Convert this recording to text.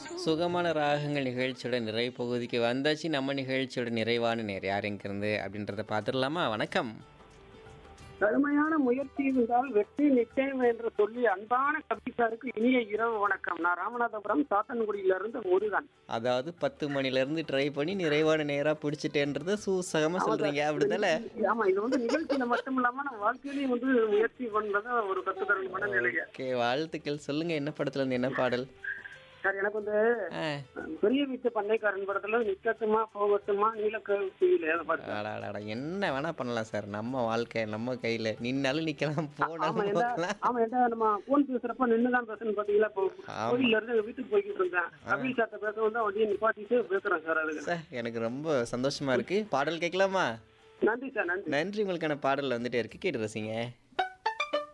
சுகமான ராகங்கள் நிகழ்ச்சியோட நிறைவு பகுதிக்கு வந்தாச்சு நம்ம நிகழ்ச்சியோட நிறைவான நேர் யார் எங்கிருந்து அப்படின்றத பார்த்துடலாமா வணக்கம் கடுமையான முயற்சி இருந்தால் வெற்றி நிச்சயம் என்று சொல்லி அன்பான கவிதாருக்கு இனிய இரவு வணக்கம் நான் ராமநாதபுரம் சாத்தன்குடியில இருந்து முருகன் அதாவது பத்து மணிலேருந்து ட்ரை பண்ணி நிறைவான நேராக பிடிச்சிட்டேன்றத சூசகமாக சொல்கிறீங்க அப்படிதானே ஆமா இது வந்து நிகழ்ச்சியில மட்டும் இல்லாம நம்ம வாழ்க்கையிலயும் வந்து முயற்சி பண்றத ஒரு கத்துத்தரன் மனநிலைய ஓகே வாழ்த்துக்கள் சொல்லுங்கள் என்ன படத்துல இருந்து என்ன பாடல் சார் எனக்கு வந்து ஆ பெரிய வீட்டு பண்ணைக்காரன் படத்துல நிக்கட்டுமா போகட்டுமா நீலக்கவியில பாட்டு அடாடாடா என்ன வேணா பண்ணலாம் சார் நம்ம வாழ்க்கை நம்ம கையில் நின்னாலும் நிற்கலாம் ஆமா போனாலும் என்ன போகலாம் ஆமா என்ன நம்ம போன் பேசுறப்ப நின்னுதான் பேசணும் பாத்தீங்களா இப்போ ஆமா. கோயில்ல இருந்து எங்க வீட்டுக்கு போய்கிட்டு இருந்தேன் கபில் சார்ட்ட பேச வந்து வண்டியை நிப்பாட்டிட்டு பேசுறேன் சார் அதுக்கு சார் எனக்கு ரொம்ப சந்தோஷமா இருக்கு பாடல் கேட்கலாமா நன்றி சார் நன்றி நன்றி உங்களுக்கான பாடல் வந்துட்டே இருக்கு கேட்டு ரசிங்க